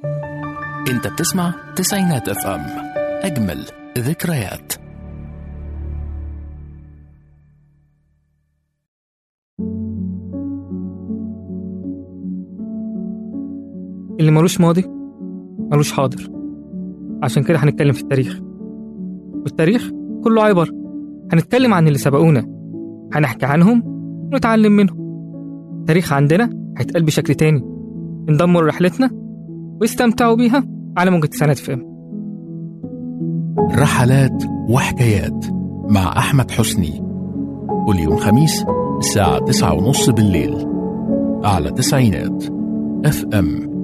انت بتسمع تسعينات اف ام اجمل ذكريات اللي ملوش ماضي ملوش حاضر عشان كده هنتكلم في التاريخ والتاريخ كله عبر هنتكلم عن اللي سبقونا هنحكي عنهم ونتعلم منهم التاريخ عندنا هيتقال بشكل تاني انضموا لرحلتنا واستمتعوا بيها على موجة تسعينات فهم رحلات وحكايات مع أحمد حسني كل يوم خميس الساعة تسعة ونص بالليل على تسعينات اف ام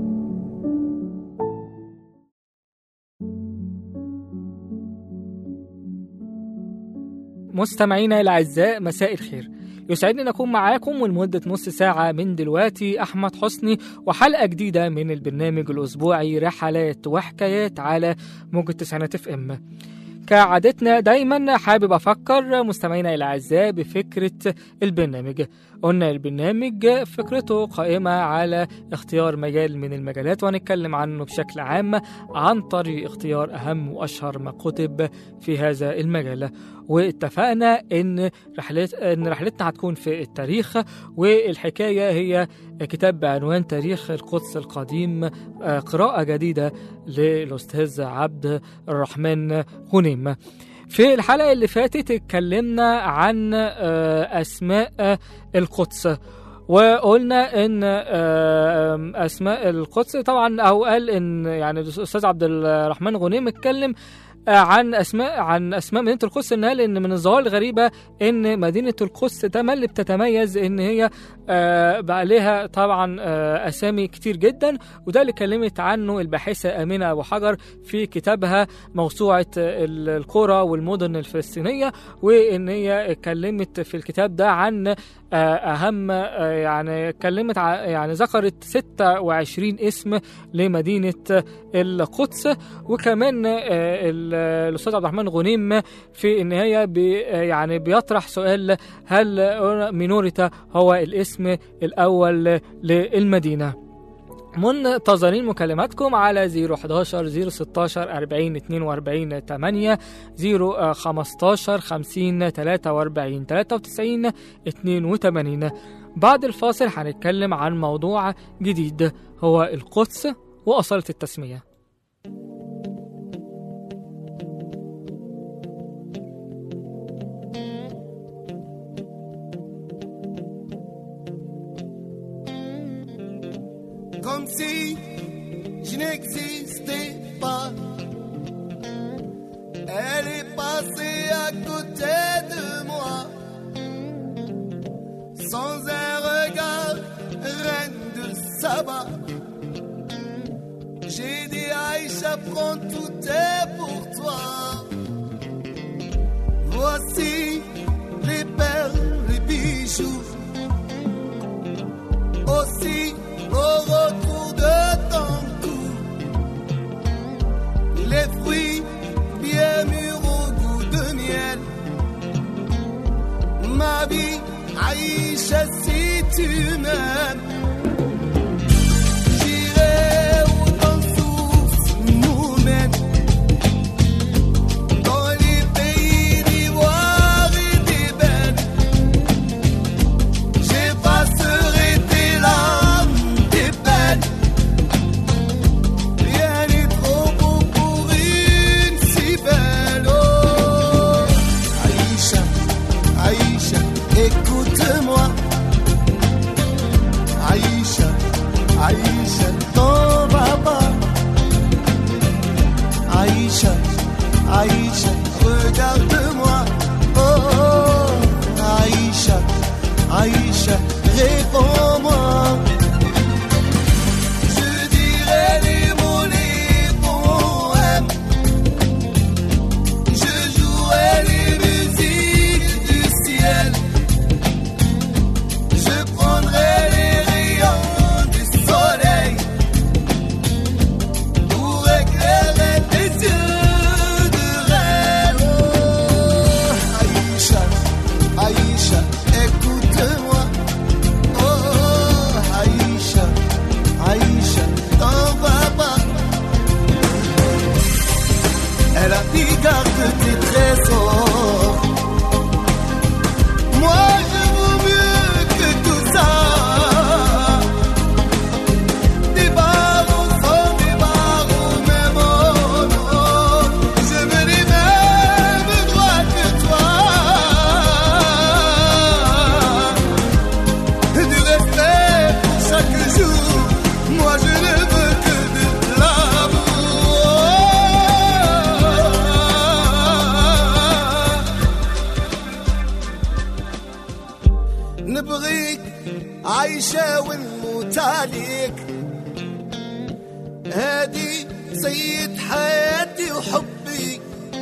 مستمعينا الأعزاء مساء الخير يسعدني أن أكون معاكم ولمدة نص ساعة من دلوقتي أحمد حسني وحلقة جديدة من البرنامج الأسبوعي رحلات وحكايات على موجة تسعينات اف ام كعادتنا دايما حابب أفكر مستمعينا الأعزاء بفكرة البرنامج قلنا البرنامج فكرته قائمة على اختيار مجال من المجالات وهنتكلم عنه بشكل عام عن طريق اختيار أهم وأشهر ما كتب في هذا المجال واتفقنا ان رحلت ان رحلتنا هتكون في التاريخ والحكايه هي كتاب بعنوان تاريخ القدس القديم آه، قراءه جديده للاستاذ عبد الرحمن غنيم في الحلقه اللي فاتت اتكلمنا عن آه، اسماء آه، القدس وقلنا ان آه، اسماء القدس طبعا او قال ان يعني الاستاذ عبد الرحمن غنيم اتكلم آه، عن اسماء عن اسماء مدينه القدس انها لان من الظواهر الغريبه ان مدينه القدس تملي بتتميز ان هي آه، بقى لها طبعا آه، اسامي كتير جدا وده اللي كلمت عنه الباحثه امينه ابو حجر في كتابها موسوعه ال- القرى والمدن الفلسطينيه وان هي اتكلمت في الكتاب ده عن آه، اهم آه، يعني اتكلمت ع- يعني ذكرت 26 اسم لمدينه القدس وكمان آه، ال- الاستاذ عبد الرحمن غنيم في النهايه بي يعني بيطرح سؤال هل مينوريتا هو الاسم الاول للمدينه منتظرين مكالماتكم على 011 016 40 42 8 015 50 43 93 82 بعد الفاصل هنتكلم عن موضوع جديد هو القدس وأصالة التسمية comme si je n'existais pas. Elle est passée à côté de moi, sans un regard, reine de Saba. J'ai dit Aïcha, prends tout est pour toi. Voici les perles, les bijoux aussi au retour de ton cou. Les fruits bien mûrs au goût de miel. Ma vie, Aïcha, si tu m'aimes. J'irai où ton souffle nous mène. Dans les pays d'ivoire et d'ébène. J'effacerai tes larmes, tes peines. Rien n'est trop beau pour une si belle. Oh, Aïcha, Aïcha, écoute-moi. Aïcha, Aïcha, ton papa. Aïcha, Aïcha, regarde-moi. Oh, oh, Aïcha, Aïcha, réponds-moi. Je dirai les mots, les poèmes. Je jouerai les musiques du ciel. Je prendrai les rayons du soleil هادي سيد حياتي وحبي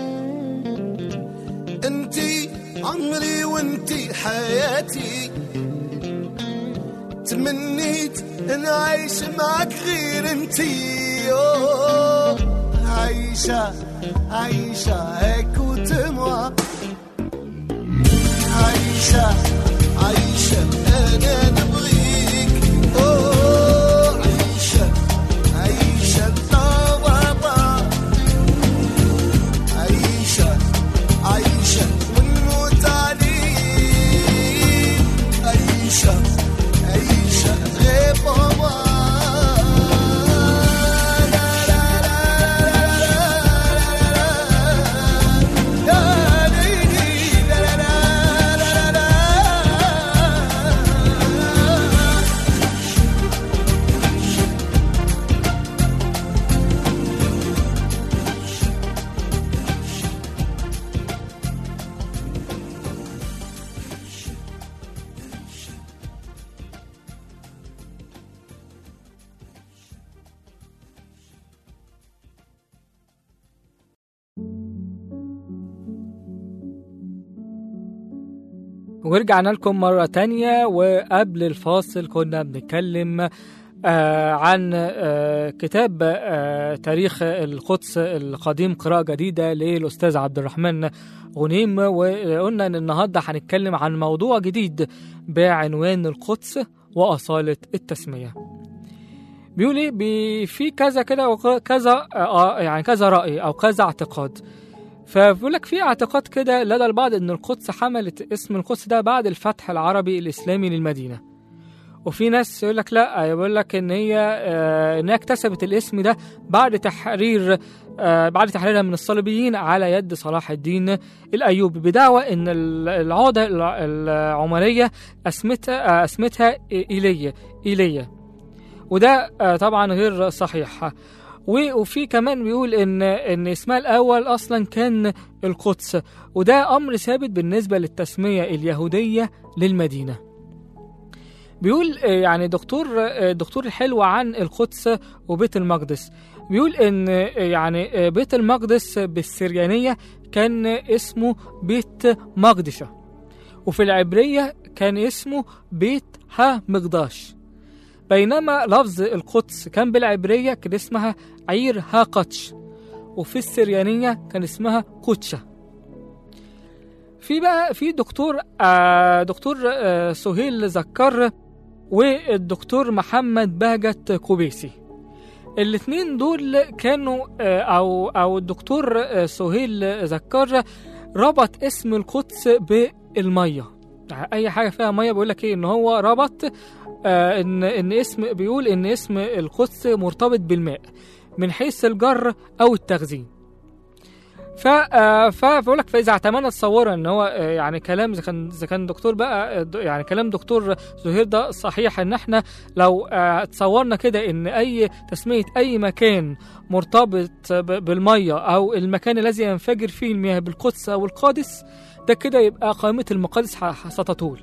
انتي عمري وانتي حياتي تمنيت ان اعيش معك غير انتي أوه، عايشة عايشة هيك وتموى عايشة عايشة انا نبغيك أوه، عايشة عايشة طبابا عايشة عايشة ونموت عليك عايشة عايشة غير بابا لا لا لا لا لا يا ليلي لا لا لا لا لا لا ورجعنا لكم مرة تانية وقبل الفاصل كنا بنتكلم آه عن آه كتاب آه تاريخ القدس القديم قراءة جديدة للأستاذ عبد الرحمن غنيم وقلنا إن النهاردة هنتكلم عن موضوع جديد بعنوان القدس وأصالة التسمية بيقول ايه بي- في كذا كده وكذا آه يعني كذا رأي أو كذا اعتقاد فبيقول لك في اعتقاد كده لدى البعض ان القدس حملت اسم القدس ده بعد الفتح العربي الاسلامي للمدينه وفي ناس يقول لك لا يقول لك ان هي آه انها اكتسبت الاسم ده بعد تحرير آه بعد تحريرها من الصليبيين على يد صلاح الدين الايوبي بدعوى ان ال- العقده الع- العمريه اسمتها آه اسمتها ايليا ايليا وده آه طبعا غير صحيح و- وفي كمان بيقول ان ان اسمها الاول اصلا كان القدس وده امر ثابت بالنسبه للتسميه اليهوديه للمدينه بيقول آه، يعني دكتور آه، دكتور الحلو عن القدس وبيت المقدس بيقول ان آه، يعني آه، بيت المقدس بالسريانيه كان اسمه بيت مقدشه وفي العبريه كان اسمه بيت ها مقداش بينما لفظ القدس كان بالعبرية كان اسمها عير هاقتش وفي السريانية كان اسمها قدشة في بقى في دكتور آه دكتور آه سهيل زكر والدكتور محمد بهجت كوبيسي الاتنين دول كانوا آه او او الدكتور آه سهيل زكر ربط اسم القدس بالميه يعني اي حاجه فيها ميه بيقول لك ايه ان هو ربط آه ان ان اسم بيقول ان اسم القدس مرتبط بالماء من حيث الجر او التخزين ف آه، فبقول لك فاذا اعتمدنا تصورا ان هو آه، يعني كلام اذا كان اذا كان دكتور بقى آه، د- يعني كلام دكتور زهير ده صحيح ان احنا لو آه، تصورنا كده ان اي تسميه اي مكان مرتبط ب- بالميه او المكان الذي ينفجر فيه المياه بالقدس او القادس ده كده يبقى قائمه المقادس ح- ستطول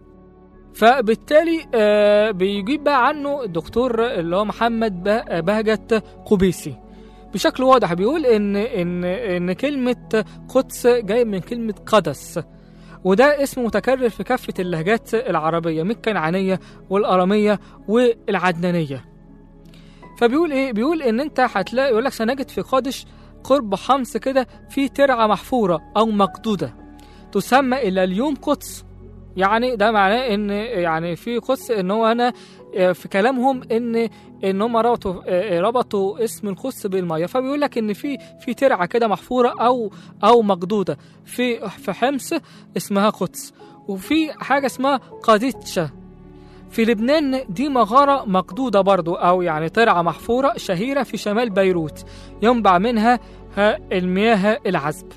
فبالتالي آه، بيجيب بقى عنه الدكتور اللي هو محمد ب- بهجت قبيسي بشكل واضح بيقول ان ان ان كلمه قدس جاي من كلمه قدس وده اسم متكرر في كافه اللهجات العربيه من الكنعانيه والاراميه والعدنانيه فبيقول ايه بيقول ان انت هتلاقي يقول لك سنجد في قادش قرب حمص كده في ترعه محفوره او مقدوده تسمى الى اليوم قدس يعني ده معناه ان يعني في قدس ان هو هنا في كلامهم ان ان هم ربطوا ربطوا اسم القدس بالميه فبيقول لك ان في في ترعه كده محفوره او او مقدوده في في حمص اسمها قدس وفي حاجه اسمها قاديتشا في لبنان دي مغارة مقدودة برضو أو يعني ترعة محفورة شهيرة في شمال بيروت ينبع منها ها المياه العذب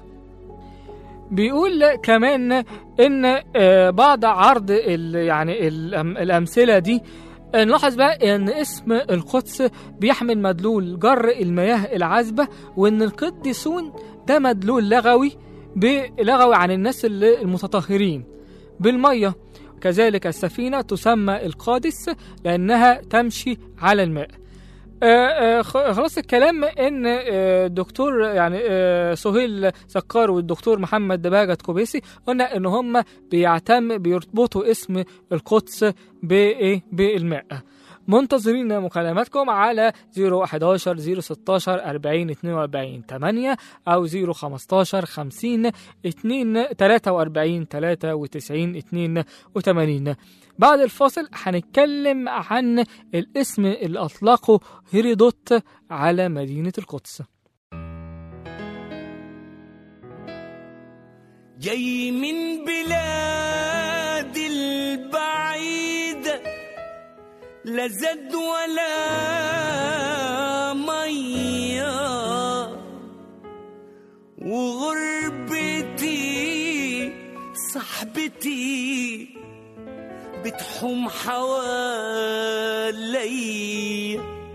بيقول كمان ان آه، بعض عرض ال يعني الأم- الامثله دي نلاحظ بقى ان اسم القدس بيحمل مدلول جر المياه العذبه وان القديسون ده مدلول لغوي بلغوي عن الناس اللي المتطهرين بالميه كذلك السفينة تسمى القادس لأنها تمشي على الماء آه، آه، خ- خلاص الكلام ان آه، الدكتور يعني آه، سهيل سكار والدكتور محمد باجت كوبيسي قلنا ان هم بيعتم بيربطوا اسم القدس بايه بالماء منتظرين مكالماتكم على 011 016 40 42 8 او 015 50 2 43 93 82 بعد الفاصل هنتكلم عن الاسم اللي أطلقه هيرودوت على مدينة القدس جاي من بلاد البعيدة لا زاد ولا مية وغربتي صاحبتي بتحوم حوالي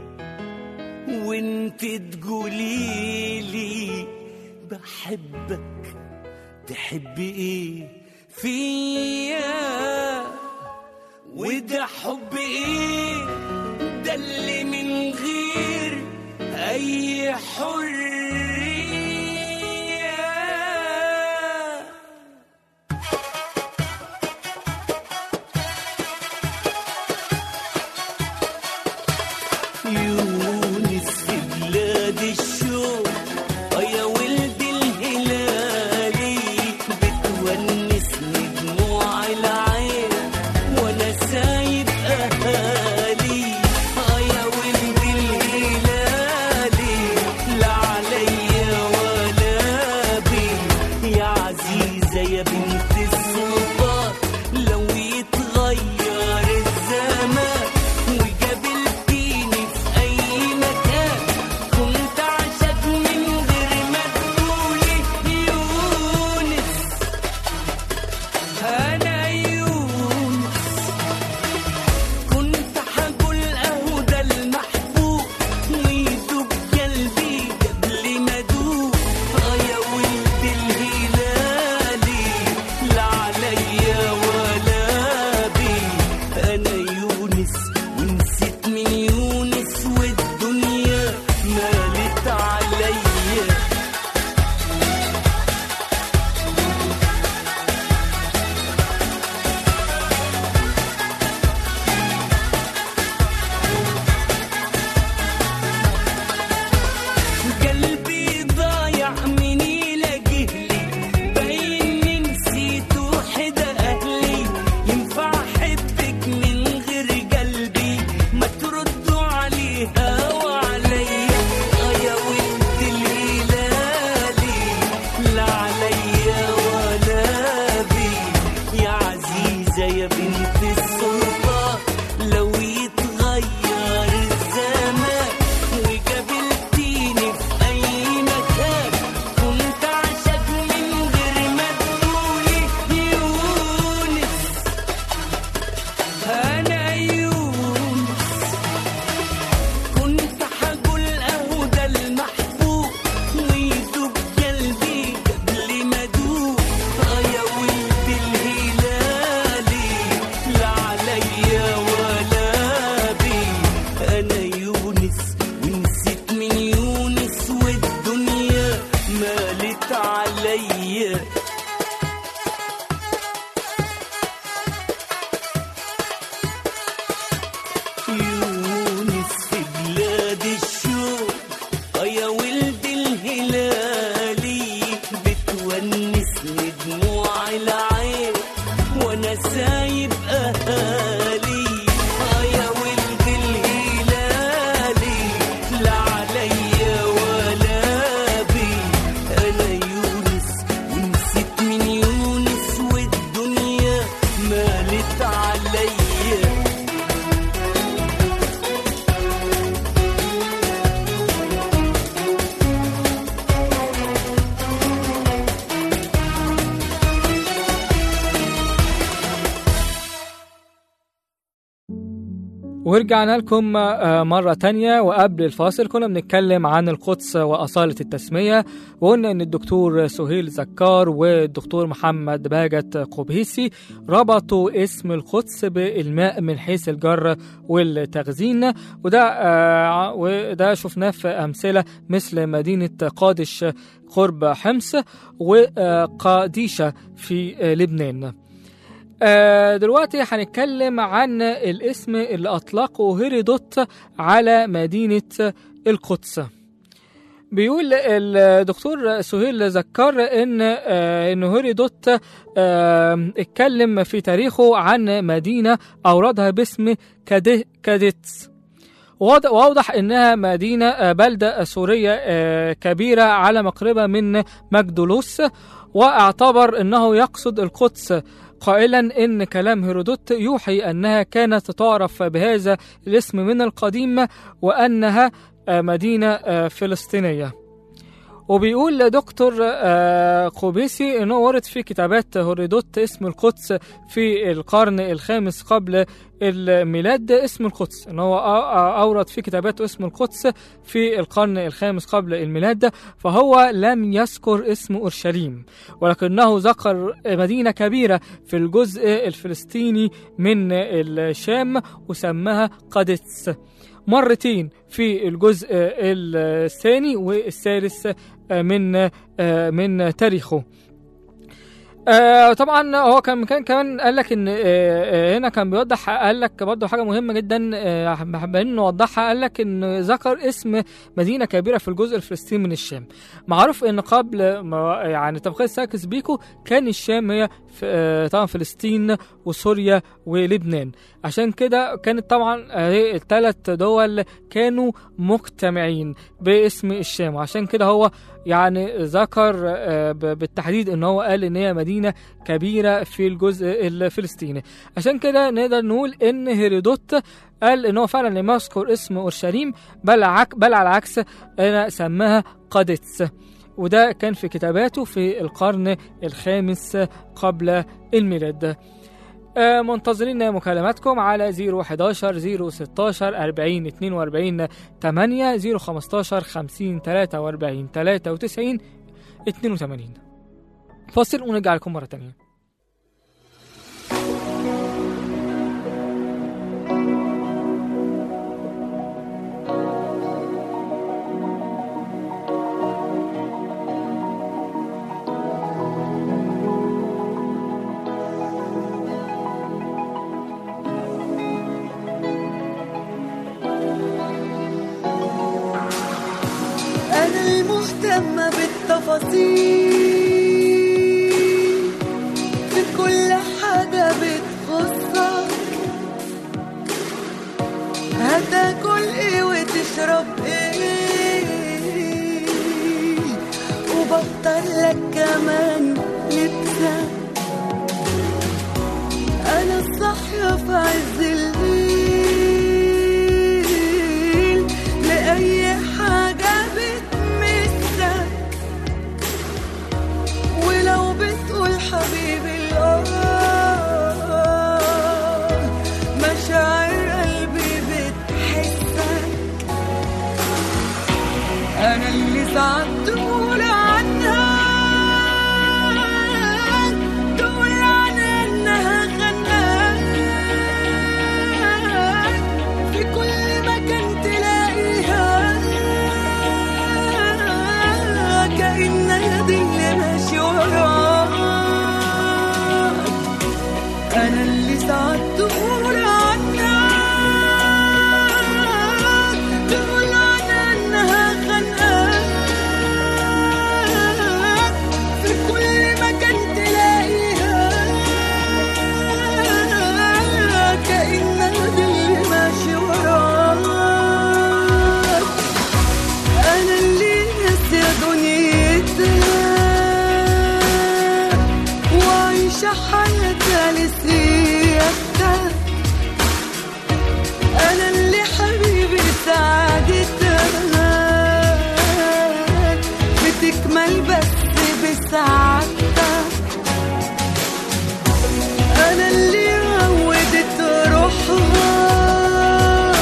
وانت تقوليلي بحبك تحبي ايه فيا وده حب ايه ده اللي من غير اي حريه يونس في بلاد الشوق آه يا ولد الهلالي بتونسني دموع العين وانا سايب اهالي آه يا ولد الهلالي لا عليا ولا بي يا عزيزة يا بنت السلطان لو يتغير الزمان وقابلتيني في أي مكان كنت عشق من غير ما تقولي يونس أنا يونس كنت حقول أهو ده المحبوب ويدوب قلبي قبل ما أدوب آه يا ولد الهلالي لا عليا ولا بي أنا يونس ونسيت من يونس والدنيا مالت عليا قلبي ضايع من يلاقيه لي باين نسيت وحدة أهلي ينفع أحبك من غير قلبي ما تردوا عليها وعليا آه يا ولد الهلالي لا عليا ولا بي يا عزيزة يا بنت السلطان لو يتغير الزمان وقابلتيني في أي مكان كنت عشق من غير ما تقولي يونس أنا يونس كنت حقول أهو ده المحبوب ويدوب قلبي قبل ما أدوب آه يا ولد الهلالي لا عليا ولا بي أنا يونس ونسيت من يونس والدنيا مالت عليا يونس في بلاد الشوق آه يا ولد الهلالي بتونسني دموع العين وانا سايب اهالي آه يا ولد الهلالي ورجعنا لكم آه، مرة تانية وقبل الفاصل كنا بنتكلم عن القدس وأصالة التسمية وقلنا إن الدكتور سهيل زكار والدكتور محمد باجت قبيسي ربطوا اسم القدس بالماء من حيث الجر والتخزين وده آه، وده شفناه في أمثلة مثل مدينة قادش قرب حمص وقاديشة في آه، لبنان آه، دلوقتي هنتكلم عن الاسم اللي أطلقه هيرودوت على مدينة القدس بيقول الدكتور سهيل ذكر ان آه، ان هيرودوت آه، اتكلم في تاريخه عن مدينه اوردها باسم كاده- كاديتس ووض- وأوضح إنها مدينة آه، بلدة سورية آه، كبيرة على مقربة من مجدولوس واعتبر أنه يقصد القدس قائلا إن كلام هيرودوت يوحي أنها كانت تعرف بهذا الاسم من القديم وأنها آه، مدينة آه، فلسطينية وبيقول دكتور آه، قبيسي انه ورد في كتابات هيرودوت اسم القدس في القرن الخامس قبل الميلاد اسم القدس ان هو أ- أ- اورد في كتاباته اسم القدس في القرن الخامس قبل الميلاد فهو لم يذكر اسم اورشليم ولكنه ذكر مدينه كبيره في الجزء الفلسطيني من الشام وسماها قادتس مرتين في الجزء الثاني والثالث من من تاريخه آه طبعا هو كان كان كمان قال لك ان آه آه هنا كان بيوضح قال لك برضه حاجه مهمه جدا آه حابين نوضحها قال لك ان ذكر اسم مدينه كبيره في الجزء الفلسطيني من الشام معروف ان قبل ما يعني تفقيد ساكس بيكو كان الشام هي في آه طبعا فلسطين وسوريا ولبنان عشان كده كانت طبعا الثلاث دول كانوا مجتمعين باسم الشام وعشان كده هو يعني ذكر آه، ب- بالتحديد ان هو قال ان هي مدينه كبيره في الجزء الفلسطيني عشان كده نقدر نقول ان هيرودوت قال ان هو فعلا لم يذكر اسم اورشليم بل عك بل على العكس انا سماها قادتس وده كان في كتاباته في القرن الخامس قبل الميلاد آه، منتظرين مكالماتكم على 011 016 40 42 8 015 50 43 93 82 فاصل ونرجع لكم مرة تانية أنا المهتمة بالتفاصيل في كل حاجة بتخصك هتاكل ايه وتشرب ايه وبختار لك كمان لبسك أنا الصاحية في عز الليل لأي حاجة بتمسك ولو بتقول حبيبي الآه مشاعر قلبي بتحسك أنا اللي ساعات تقول عنها تقول عنها إنها غناك في كل مكان تلاقيها كأنها دي اللي ماشي وراك أنا اللي ساعات تقول عنها تقول عنها إنها خانقاك في كل مكان تلاقيها كأنها دي اللي ماشي وراك أنا اللي ناسية دنيتها وعايشة حياتها لسيادتها أنا اللي حبيبي سعادتها بتكمل بس بسعادتها أنا اللي عودت روحها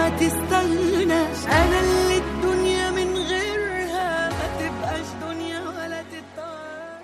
ما تستغناش انا اللي الدنيا من غيرها ما تبقاش دنيا ولا تتطار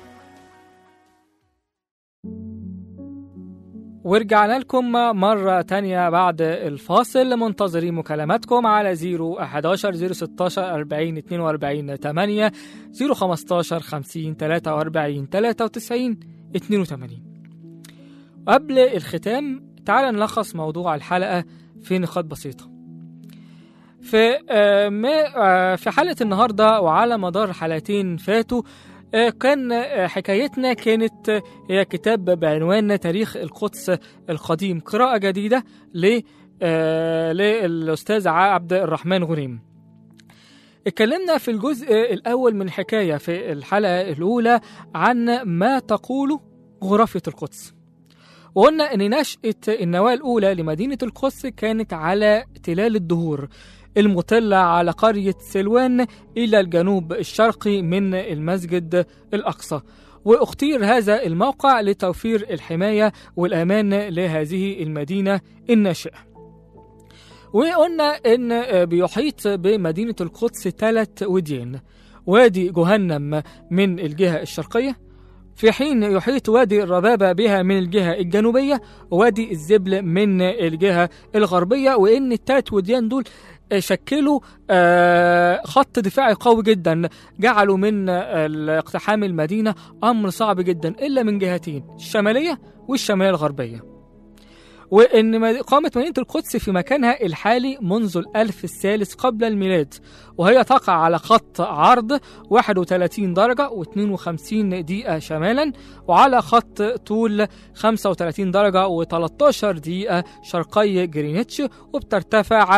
ورجعنا لكم مرة تانية بعد الفاصل منتظرين مكالماتكم على 0 11 016 40 42 8 015 50 43 93 82 قبل الختام تعال نلخص موضوع الحلقة في نقاط بسيطة في آه، ما آه، في حلقة النهاردة وعلى مدار حلقتين فاتوا آه، كان آه، حكايتنا كانت آه، هي كتاب بعنوان تاريخ القدس القديم قراءة جديدة ل آه، للأستاذ عبد الرحمن غنيم اتكلمنا في الجزء الأول من الحكاية في الحلقة الأولى عن ما تقوله جغرافية القدس وقلنا أن نشأة النواة الأولى لمدينة القدس كانت على تلال الدهور المطلة على قرية سلوان إلى الجنوب الشرقي من المسجد الأقصى واختير هذا الموقع لتوفير الحماية والأمان لهذه المدينة الناشئة وقلنا ان بيحيط بمدينه القدس ثلاث وديان وادي جهنم من الجهه الشرقيه في حين يحيط وادي الربابة بها من الجهة الجنوبية ووادي الزبل من الجهة الغربية وإن التلات وديان دول شكلوا آه، خط دفاعي قوي جدا جعلوا من آه، اقتحام المدينة أمر صعب جدا إلا من جهتين الشمالية والشمالية الغربية وإن مد- قامت مدينة القدس في مكانها الحالي منذ الألف الثالث قبل الميلاد وهي تقع على خط عرض 31 درجة و52 دقيقة شمالا وعلى خط طول 35 درجة و13 دقيقة شرقي جرينتش وبترتفع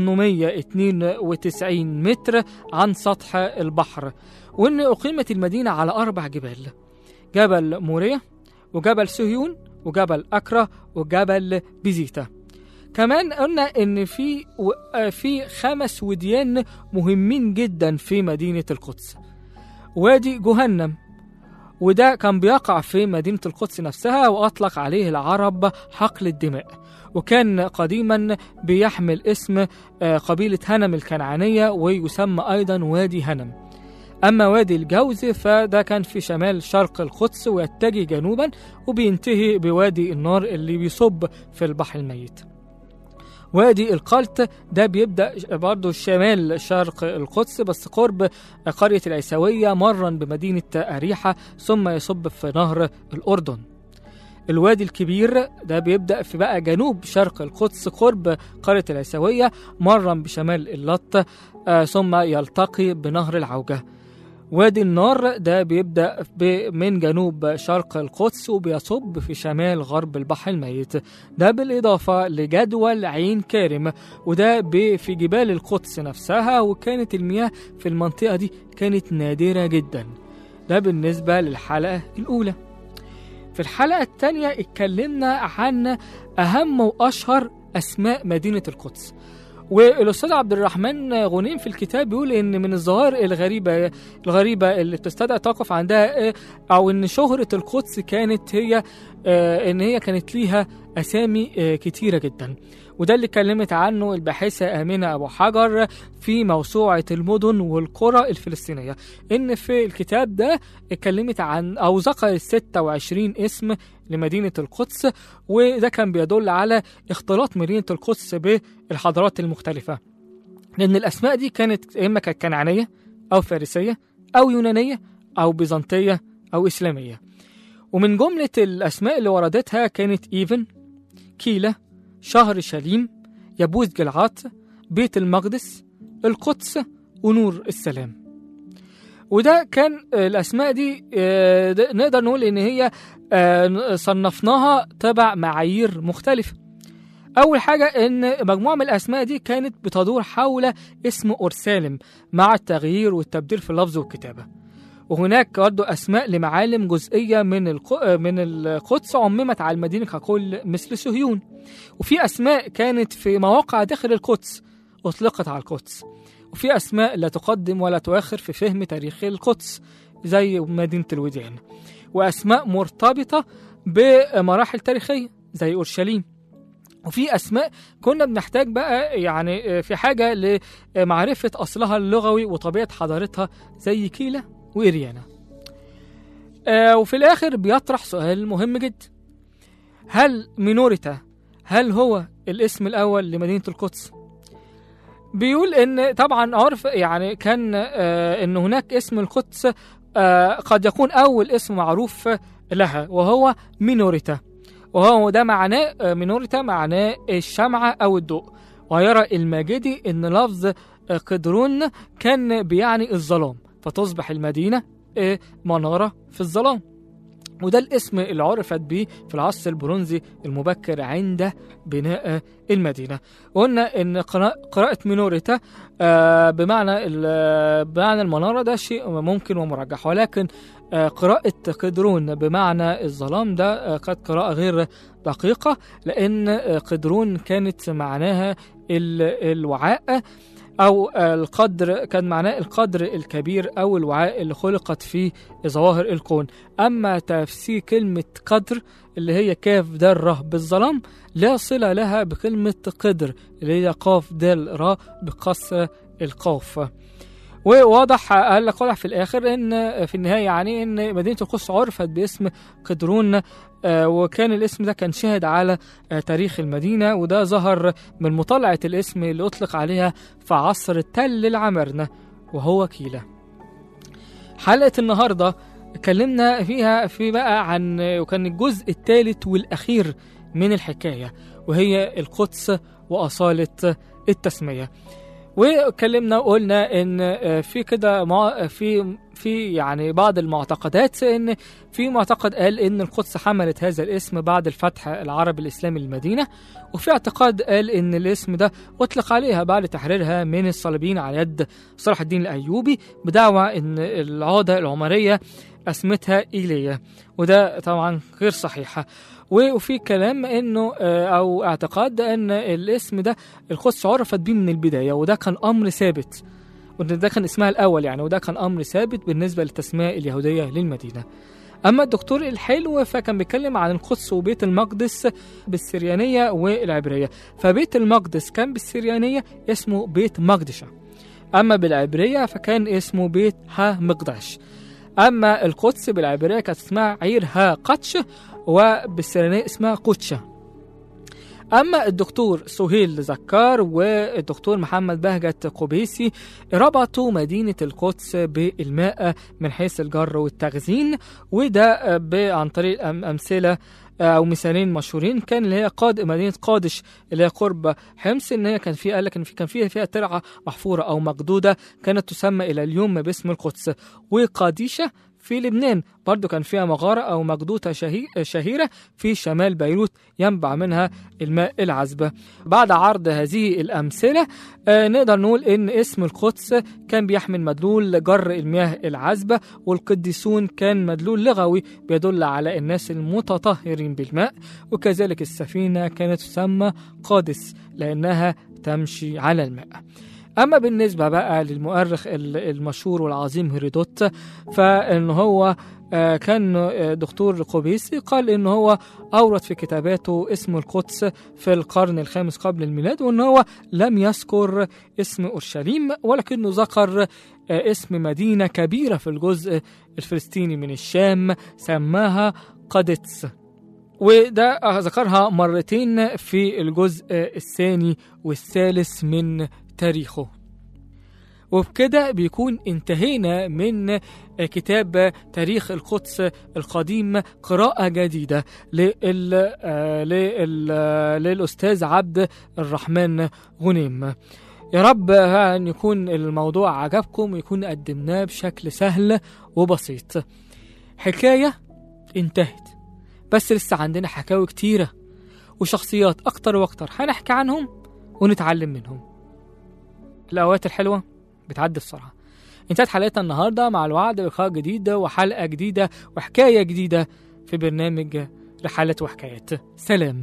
892 متر عن سطح البحر وإن أقيمت المدينة على أربع جبال جبل موريا وجبل سهيون وجبل أكرا وجبل بيزيتا كمان قلنا ان في و- آه في خمس وديان مهمين جدا في مدينه القدس وادي جهنم وده كان بيقع في مدينة القدس نفسها وأطلق عليه العرب حقل الدماء وكان قديما بيحمل اسم آه، قبيلة هنم الكنعانية ويسمى أيضا وادي هنم أما وادي الجوز فده كان في شمال شرق القدس ويتجه جنوبا وبينتهي بوادي النار اللي بيصب في البحر الميت وادي القلت ده بيبدأ برضه شمال شرق القدس بس قرب قرية العيسوية مرا بمدينة أريحة ثم يصب في نهر الأردن الوادي الكبير ده بيبدأ في بقى جنوب شرق القدس قرب قرية العيسوية مرا بشمال اللط آه ثم يلتقي بنهر العوجة وادي النار ده بيبدأ ب- من جنوب شرق القدس وبيصب في شمال غرب البحر الميت ده بالإضافة لجدول عين كارم وده ب- في جبال القدس نفسها وكانت المياه في المنطقة دي كانت نادرة جدا ده بالنسبة للحلقة الأولى في الحلقة الثانية اتكلمنا عن أهم وأشهر أسماء مدينة القدس والأستاذ عبد الرحمن غنيم في الكتاب بيقول إن من الظواهر الغريبة الغريبة اللي بتستدعي توقف عندها آه، أو إن شهرة القدس كانت هي آه، إن هي كانت ليها أسامي آه، كتيرة جدا وده اللي اتكلمت عنه الباحثة آمنة أبو حجر في موسوعة المدن والقرى الفلسطينية إن في الكتاب ده اتكلمت عن أو ذكرت 26 اسم لمدينة القدس وده كان بيدل على اختلاط مدينة القدس بالحضارات المختلفة لأن الأسماء دي كانت إما كانت كنعانية أو فارسية أو يونانية أو بيزنطية أو إسلامية ومن جملة الأسماء اللي وردتها كانت إيفن كيلة شهر شليم يبوذ جلعات بيت المقدس القدس ونور السلام وده كان آه، الأسماء دي آه، ده- نقدر نقول إن هي آه، صنفناها تبع معايير مختلفة أول حاجة إن مجموعة من الأسماء دي كانت بتدور حول اسم أورسالم مع التغيير والتبديل في اللفظ والكتابة وهناك برضه أسماء لمعالم جزئية من الق... من القدس عممت على المدينة ككل مثل صهيون وفي أسماء كانت في مواقع داخل القدس أطلقت على القدس وفي أسماء لا تقدم ولا تؤخر في فهم تاريخ القدس زي مدينة الوديان وأسماء مرتبطة بمراحل تاريخية زي أورشليم وفي اسماء كنا بنحتاج بقى يعني في حاجه لمعرفه اصلها اللغوي وطبيعه حضارتها زي كيلا وإريانا آه، وفي الاخر بيطرح سؤال مهم جدا هل مينوريتا هل هو الاسم الاول لمدينه القدس بيقول ان طبعا عرف يعني كان آه، ان هناك اسم القدس آه، قد يكون اول اسم معروف لها وهو مينوريتا وهو ده معناه آه، مينوريتا معناه الشمعة أو الضوء ويرى الماجدي أن لفظ آه، قدرون كان بيعني الظلام فتصبح المدينة آه، منارة في الظلام وده الاسم اللي عرفت به في العصر البرونزي المبكر عند بناء المدينة وقلنا ان قراءة قراءة مينوريتا آه، بمعنى ال- بمعنى المنارة ده شيء ممكن ومرجح ولكن آه، قراءة قدرون بمعنى الظلام ده آه، كانت قراءة غير دقيقة لأن آه، قدرون كانت معناها ال- الوعاء أو آه، القدر كان معناه القدر الكبير أو الوعاء اللي خلقت فيه ظواهر الكون أما تفسير كلمة قدر اللي هي كاف دال ره بالظلام لا صلة لها بكلمة قدر اللي هي قاف دال را بقصر القاف وواضح قال لك واضح في الاخر ان في النهايه يعني ان مدينه القدس عرفت باسم قدرون آه، وكان الاسم ده كان شاهد على آه، تاريخ المدينه وده ظهر من مطالعه الاسم اللي اطلق عليها في عصر تل العمرنه وهو كيلا. حلقه النهارده اتكلمنا فيها في بقى عن وكان الجزء الثالث والاخير من الحكايه وهي القدس واصاله التسميه. واتكلمنا وقلنا ان آه، في كده مع- في في يعني بعض المعتقدات ان في معتقد قال ان القدس حملت هذا الاسم بعد الفتح العربي الاسلامي للمدينه وفي اعتقاد قال ان الاسم ده اطلق عليها بعد تحريرها من الصليبيين على يد صلاح الدين الايوبي بدعوى ان العاده العمريه اسمتها ايليا وده طبعا غير صحيحه وفي كلام انه آه، او اعتقاد ان الاسم ده القدس عرفت بيه من البدايه وده كان امر ثابت وان ده كان اسمها الاول يعني وده كان امر ثابت بالنسبه للتسميه اليهوديه للمدينه اما الدكتور الحلو فكان بيتكلم عن القدس وبيت المقدس بالسريانيه والعبريه فبيت المقدس كان بالسريانيه اسمه بيت مقدشه اما بالعبريه فكان اسمه بيت ها مقدش اما القدس بالعبريه كانت اسمها عير ها قدش وبالسريانيه اسمها قدشه أما الدكتور سهيل زكار والدكتور محمد بهجت قبيسي ربطوا مدينة القدس بالماء من حيث الجر والتخزين وده ب- عن طريق أم- أمثلة أو مثالين مشهورين كان اللي هي قاد مدينة قادش اللي هي قرب حمص إن هي كان فيها قال لك إن في كان فيها فيها ترعة محفورة أو مقدودة كانت تسمى إلى اليوم باسم القدس وقاديشة في لبنان برضو كان فيها مغارة أو مقدوطة شهي- شهيرة في شمال بيروت ينبع منها الماء العذبة بعد عرض هذه الأمثلة آه، نقدر نقول إن اسم القدس كان بيحمل مدلول جر المياه العذبة والقديسون كان مدلول لغوي بيدل على الناس المتطهرين بالماء وكذلك السفينة كانت تسمى قادس لأنها تمشي على الماء أما بالنسبة بقى للمؤرخ ال- المشهور والعظيم هيرودوت فإن هو آه، كان آه، دكتور قبيسي قال إن هو أورد في كتاباته اسم القدس في القرن الخامس قبل الميلاد وإن هو لم يذكر اسم أورشليم ولكنه ذكر آه، اسم مدينة كبيرة في الجزء الفلسطيني من الشام سماها قادتس وده ذكرها مرتين في الجزء الثاني والثالث من تاريخه وبكده بيكون انتهينا من كتاب تاريخ القدس القديم قراءة جديدة لل... آه، لل... آه، للأستاذ عبد الرحمن غنيم يا رب أن يكون الموضوع عجبكم ويكون قدمناه بشكل سهل وبسيط حكاية انتهت بس لسه عندنا حكاوي كتيرة وشخصيات أكتر وأكتر هنحكي عنهم ونتعلم منهم الأوقات الحلوة بتعدي بسرعة انتهت حلقتنا النهاردة مع الوعد بلقاء جديد وحلقة جديدة وحكاية جديدة في برنامج رحلات وحكايات سلام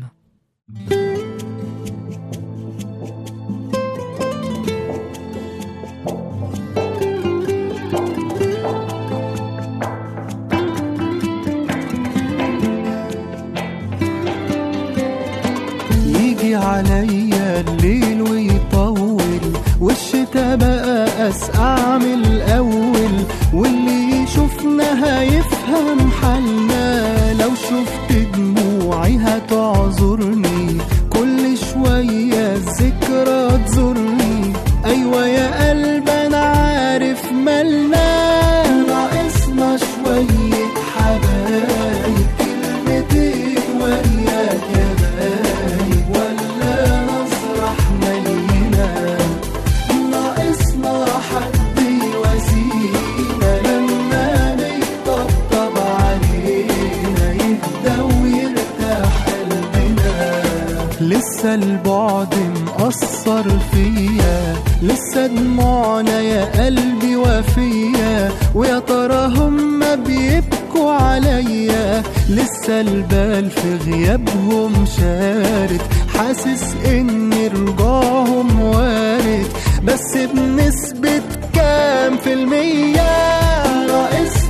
يجي يجي عليا الليل ويطول والشتا بقى أسقع من الأول واللي يشوفنا هيفهم حالنا لو شفت دموعي هتعذرني كل شوية الذكرى تزورني أيوة يا قلب أنا عارف مالنا ناقصنا شوية حبايب كلمتين وياك يا بايب ولا نصرح ملينا ناقصنا حد يواسينا لما نطبطب علينا يهدى ويرتاح قلبنا لسه البعد مأثر فيا لسه دموعنا يا قلبي وفيا ويا ترى هما بيبكوا عليا لسه البال في غيابهم شارد حاسس ان رجوعهم وارد بس بنسبة كام في المية ناقص